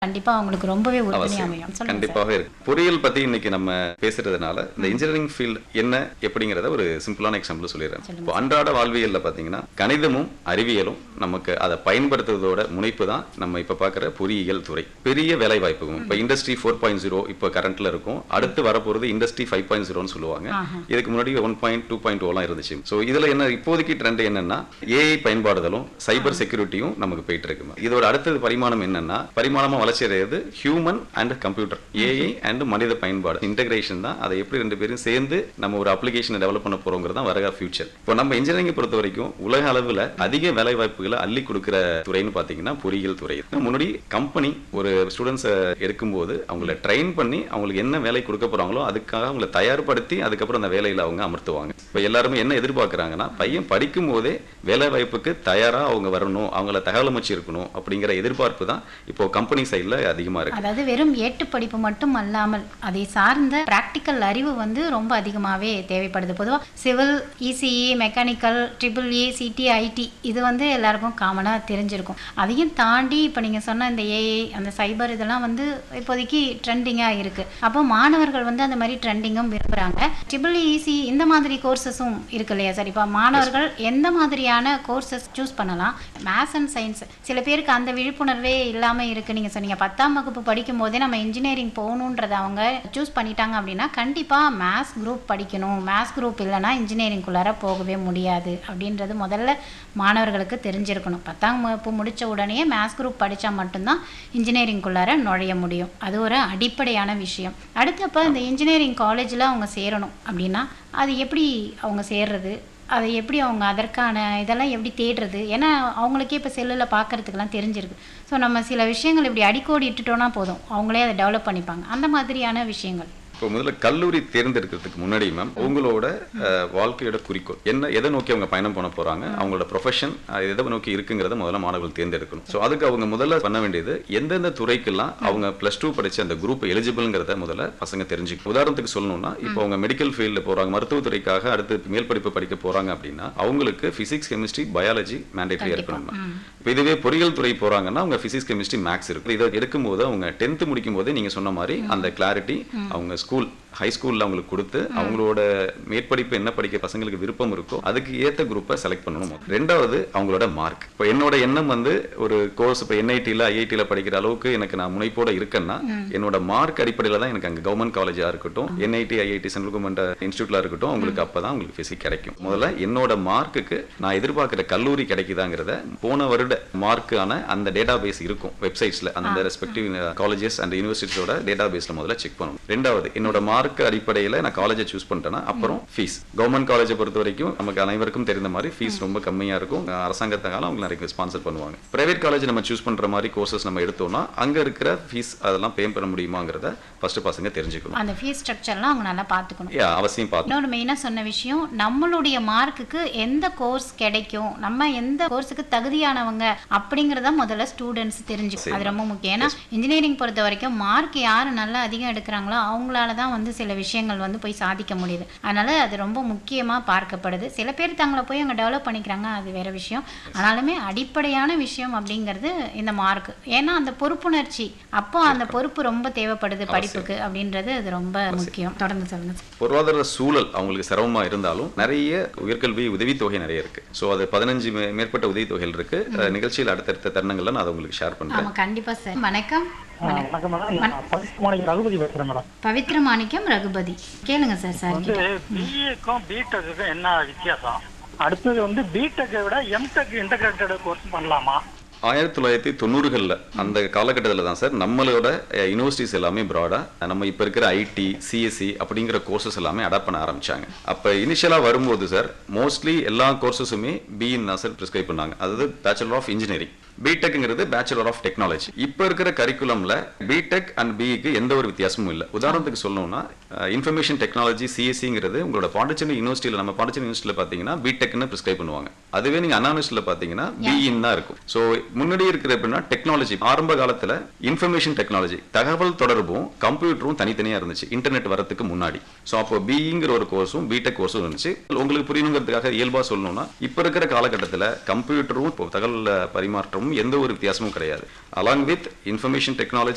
கண்டிப்பா அவங்களுக்கு ரொம்பவே உறுதுணை அவசியம் அமையும் சொல்லுங்க சார். கண்டிப்பாக இருக்கு பொறியியல் பத்தி இன்னைக்கு நம்ம பேசுறதுனால இந்த இன்ஜினியரிங் ஃபீல்ட் என்ன எப்படிங்கறத ஒரு சிம்பிளான எக்ஸாம்பிள் சொல்லிடுறேன் இப்போ அன்றாட வாழ்வியல்ல பாத்தீங்கன்னா கணிதமும் அறிவியலும் நமக்கு அதை பயன்படுத்துவதோட முனைப்பு தான் நம்ம இப்ப பார்க்குற பொறியியல் துறை பெரிய வேலை வாய்ப்புக்கும் இப்போ இண்டஸ்ட்ரி ஃபோர் பாயிண்ட் ஜீரோ இப்போ கரண்ட்ல இருக்கும் அடுத்து வரப்போறது இண்டஸ்ட்ரி ஃபைவ் பாயிண்ட் ஜீரோன்னு சொல்லுவாங்க இதுக்கு முன்னாடி ஒன் பாயிண்ட் டூ பாயிண்ட் ஓலாம் இருந்துச்சு ஸோ இதுல என்ன இப்போதைக்கு ட்ரெண்ட் என்னன்னா ஏஐ பயன்பாடுதலும் சைபர் செக்யூரிட்டியும் நமக்கு போயிட்டு இருக்கு இதோட அடுத்தது பரிமாணம் என்னன்னா பரிமாணமா வளர்ச்சி அடைகிறது human and computer AI and மனித பயன்பாடு இன்டகிரேஷன் தான் அதை எப்படி ரெண்டு பேரும் சேர்ந்து நம்ம ஒரு அப்ளிகேஷனை டெவலப் பண்ண போறோங்கிறது தான் வரக ஃபியூச்சர் இப்போ நம்ம இன்ஜினியரிங் பொறுத்த வரைக்கும் உலக அளவில் அதிக வேலை வாய்ப்புகளை அள்ளி கொடுக்குற துறைன்னு பார்த்தீங்கன்னா பொறியியல் துறை முன்னாடி கம்பெனி ஒரு ஸ்டூடெண்ட்ஸை எடுக்கும்போது அவங்கள ட்ரெயின் பண்ணி அவங்களுக்கு என்ன வேலை கொடுக்க போறாங்களோ அதுக்காக அவங்கள தயார்படுத்தி அதுக்கப்புறம் அந்த வேலையில அவங்க அமர்த்துவாங்க இப்போ எல்லாருமே என்ன எதிர்பார்க்கறாங்கன்னா பையன் படிக்கும் போதே வேலை வாய்ப்புக்கு தயாரா அவங்க வரணும் அவங்கள தகவல் அமைச்சு இருக்கணும் அப்படிங்கிற எதிர்பார்ப்பு தான் இப்போ கம்பெனி சைடில் அதிகமா இருக்கு அதாவது வெறும் ஏட்டு படிப்பு மட்டும் அல்லாமல் அதை சார்ந்த பிராக்டிக்கல் அறிவு வந்து ரொம்ப அதிகமாகவே தேவைப்படுது பொதுவாக civil ECE mechanical triple E CD IT இது வந்து எல்லாருக்கும் காமனாக தெரிஞ்சிருக்கும் அதையும் தாண்டி இப்போ நீங்கள் சொன்ன இந்த ஏஐ அந்த சைபர் இதெல்லாம் வந்து இப்போதைக்கு ட்ரெண்டிங்காக இருக்குது அப்போ மாணவர்கள் வந்து அந்த மாதிரி ட்ரெண்டிங்கும் விரும்புகிறாங்க ட்ரிபிள் இசி இந்த மாதிரி கோர்சஸும் இருக்கு இல்லையா சார் இப்போ மாணவர்கள் எந்த மாதிரியான கோர்சஸ் சூஸ் பண்ணலாம் மேத்ஸ் அண்ட் சயின்ஸ் சில பேருக்கு அந்த விழிப்புணர்வே இல்லாமல் இருக்குது நீங்கள் சொன்னீங்க பத்தாம் வகுப்பு படிக்கும் போதே நம்ம இன்ஜினியரிங் போகணுன்றதை அவங்க சூஸ் பண்ணிட்டாங்க அப்படின்னா கண்டிப்பாக மேத்ஸ் குரூப் படிக்கணும் மேத்ஸ் குரூப் இல்லைன்னா இன்ஜினியரிங்குள்ளார போகவே முடியாது அப்படின்றது முதல்ல மாணவர்களுக்கு தெரிஞ்சிருக்கணும் பத்தாம் வகுப்பு முடித்த உடனே மேத்ஸ் குரூப் படித்தா மட்டும்தான் இன்ஜினியரிங்குள்ளார நுழைய முடியும் அது ஒரு அடிப்படையான விஷயம் அடுத்தப்போ இந்த இன்ஜினியரிங் காலேஜில் அவங்க சேரணும் அப்படின்னா அது எப்படி அவங்க சேர்றது அதை எப்படி அவங்க அதற்கான இதெல்லாம் எப்படி தேடுறது ஏன்னா அவங்களுக்கே இப்போ செல்லில் பார்க்கறதுக்கெல்லாம் தெரிஞ்சிருக்கு ஸோ நம்ம சில விஷயங்கள் இப்படி அடிக்கோடி இட்டுட்டோம்னா போதும் அவங்களே அதை டெவலப் பண்ணிப்பாங்க அந்த மாதிரியான விஷயங்கள் இப்போ முதல்ல கல்லூரி தேர்ந்தெடுக்கிறதுக்கு முன்னாடி மேம் உங்களோட அஹ், வாழ்க்கையோட குறிக்கோள் என்ன எதை நோக்கி அவங்க பயணம் பண்ண போறாங்க அவங்களோட ப்ரொஃபஷன் எதை நோக்கி இருக்குங்கிறத முதல்ல மாணவர்கள் தேர்ந்தெடுக்கணும் ஸோ அதுக்கு அவங்க முதல்ல பண்ண வேண்டியது எந்தெந்த துறைக்கெல்லாம் அவங்க ப்ளஸ் டூ படிச்ச அந்த குரூப் எலிஜிபிள்ங்கிறத முதல்ல பசங்க தெரிஞ்சுக்கணும் உதாரணத்துக்கு சொல்லணும்னா இப்போ அவங்க மெடிக்கல் ஃபீல்டில் போறாங்க மருத்துவத்துறைக்காக அடுத்து மேல் படிப்பு படிக்க போறாங்க அப்படின்னா அவங்களுக்கு பிசிக்ஸ் கெமிஸ்ட்ரி பயாலஜி மேண்டேட்டரியா இருக்கணும் இப்போ இதுவே பொறியியல் துறை போறாங்கன்னா அவங்க பிசிக்ஸ் கெமிஸ்ட்ரி மேக்ஸ் இருக்கு இதை எடுக்கும்போது அவங்க டென்த் முடிக்கும் போதே நீங்க சொன்ன மாதிரி அந்த கிளாரிட்டி அவங்க ஸ்கூல் ஹை ஸ்கூல்ல அவங்களுக்கு கொடுத்து அவங்களோட மேற்படிப்பு என்ன படிக்க பசங்களுக்கு விருப்பம் இருக்கோ அதுக்கு ஏத்த குரூப்பை செலக்ட் பண்ணணும் முதல்ல. ரெண்டாவது அவங்களோட மார்க் இப்போ என்னோட எண்ணம் வந்து ஒரு கோர்ஸ் இப்போ என்ஐடியில் ஐஐடியில் படிக்கிற அளவுக்கு எனக்கு நான் முனைப்போட இருக்கேன்னா என்னோட மார்க் அடிப்படையில் தான் எனக்கு அங்கே கவர்மெண்ட் காலேஜாக இருக்கட்டும் என்ஐடி ஐஐடி சென்ட்ரல் கவர்மெண்ட் இன்ஸ்டியூட்ல இருக்கட்டும் அவங்களுக்கு அப்போ தான் உங்களுக்கு ஃபிசிக் கிடைக்கும் முதல்ல என்னோட மார்க்குக்கு நான் எதிர்பார்க்குற கல்லூரி கிடைக்குதாங்கிறத போன வருட மார்க்கான அந்த டேட்டா பேஸ் இருக்கும் வெப்சைட்ஸ்ல அந்த ரெஸ்பெக்டிவ் காலேஜஸ் அண்ட் யூனிவர்சிட்டிஸோட டேட்டா பேஸ்ல முதல்ல செக் பண்ணணும் ரெண்டாவது என்னோட மார்க் அடிப்படையில் நான் காலேஜை சூஸ் பண்ணிட்டேன்னா அப்புறம் ஃபீஸ் கவர்மெண்ட் காலேஜை பொறுத்த வரைக்கும் நமக்கு அனைவருக்கும் தெரிந்த மாதிரி ஃபீஸ் ரொம்ப கம்மியா இருக்கும் அரசாங்கத்தால அவங்க நிறைய ஸ்பான்சர் பண்ணுவாங்க பிரைவேட் காலேஜ் நம்ம சூஸ் பண்ற மாதிரி கோர்சஸ் நம்ம எடுத்தோம்னா அங்க இருக்கிற ஃபீஸ் அதெல்லாம் பே பண்ண முடியுமாங்கிறத ஃபர்ஸ்ட் பசங்க தெரிஞ்சுக்கணும் அந்த ஃபீஸ் ஸ்ட்ரக்சர்லாம் அவங்க நல்லா பார்த்துக்கணும் Yeah, அவசியம் பார்த்து இன்னொரு மெயினாக சொன்ன விஷயம் நம்மளுடைய மார்க்குக்கு எந்த கோர்ஸ் கிடைக்கும் நம்ம எந்த கோர்ஸுக்கு தகுதியானவங்க அப்படிங்கிறத முதல்ல ஸ்டூடெண்ட்ஸ் தெரிஞ்சுக்கும் அது ரொம்ப முக்கியம் ஏன்னா இன்ஜினியரிங் பொறுத்த வரைக்கும் மார்க் யார் நல்லா அதிகம் எடுக்கிறாங்களோ அவங்களால தான் வந்து சில விஷயங்கள் வந்து போய் சாதிக்க முடியுது அதனால அது ரொம்ப முக்கியமாக பார்க்கப்படுது சில பேர் தங்களை போய் அங்கே டெவலப் பண்ணிக்கிறாங்க அது வேற விஷயம் ஆனாலுமே அடிப்படையான விஷயம் அப்படிங்கிறது இந்த மார்க் ஏன்னா அந்த பொறுப்புணர்ச்சி அப்போ அந்த பொறுப்பு ரொம்ப தேவைப்படுது படிப்புக்கு அப்படின்றது அது ரொம்ப முக்கியம் தொடர்ந்து சொல்லுங்க சார். பொருளாதார சூழல் அவங்களுக்கு சிரமமா இருந்தாலும் நிறைய உயர்கல்வி உதவித்தொகை நிறைய இருக்கு ஸோ அது பதினஞ்சு மே- மேற்பட்ட உதவித்தொகைகள் இருக்கு அஹ் நிகழ்ச்சியில் அடுத்தடுத்த தருணங்கள்ல நான் அதை உங்களுக்கு ஷேர் பண்றேன் ஆமா கண்டிப்பா சார் வணக்கம் ஆ, வணக்கம் மேடம் நான் பவித்ரமாணிக்கு ரகுபதி பேசுறேன் மேடம் பவித்ர மாணிக்கம் ரகுபதி கேளுங்க சார் சார் வந்து பிஏக்கும் பிடெக்குக்கும் என்ன வித்தியாசம் அடுத்தது வந்து பிடெக்கை விட எம்டெக் இன்டகிரேட்டட் கோர்ஸ் பண்ணலாமா ஆயிரத்தி தொள்ளாயிரத்தி தொண்ணூறுகளில் அந்த காலகட்டத்தில் தான் சார் நம்மளோட யூனிவர்சிட்டிஸ் எல்லாமே ப்ராடாக நம்ம இப்போ இருக்கிற ஐடி சிஎஸ்சி அப்படிங்கிற கோர்சஸ் எல்லாமே அடாப்ட் பண்ண ஆரம்பிச்சாங்க அப்போ இனிஷியலாக வரும்போது சார் மோஸ்ட்லி எல்லா கோர்சஸுமே பிஇன் தான் சார் ப்ரிஸ்கிரைப் பண்ணாங்க அதாவது பேச்சுலர் ஆஃப் இன்ஜினியரிங் பிடெக்ங்கிறது பேச்சுலர் ஆஃப் டெக்னாலஜி இப்போ இருக்கிற கரிக்குலம்ல பிடெக் அண்ட் பிஇக்கு எந்த ஒரு வித்தியாசமும் இல்லை உதாரணத்துக்கு சொல்லணும்னா இன்ஃபர்மேஷன் டெக்னாலஜி சிஎஸ்சிங்கிறது உங்களோட பாண்டிச்சேரி யூனிவர்சிட்டியில் நம்ம பாண்டிச்சேரி யூனிவர்சிட்டியில் பார்த்தீங்கன்னா பிடெக்னு ப்ரிஸ்கிரைப் பண்ணுவாங்க அதுவே நீங்கள் அண்ணா யூனிவர்சிட்டியில் பார்த்தீங்கன்னா பிஇன் தான் இருக்கும் ஸோ முன்னாடி இருக்கிற எப்படின்னா டெக்னாலஜி ஆரம்ப காலத்தில் இன்ஃபர்மேஷன் டெக்னாலஜி தகவல் தொடர்பும் கம்ப்யூட்டரும் தனித்தனியாக இருந்துச்சு இன்டர்நெட் வரதுக்கு முன்னாடி ஸோ அப்போ பிஇங்கிற ஒரு கோர்ஸும் பிடெக் கோர்ஸும் இருந்துச்சு உங்களுக்கு புரியணுங்கிறதுக்காக இயல்பாக சொல்லணும்னா இப்போ இருக்கிற காலகட்டத்தில் கம்ப்யூட்டரும் இப்போ தகவல் பரிமாற்றமும் எந்த ஒரு வித்தியாசமும் கிடையாது அலாங் வித் இன்ஃபர்மேஷன் டெக்னாலஜி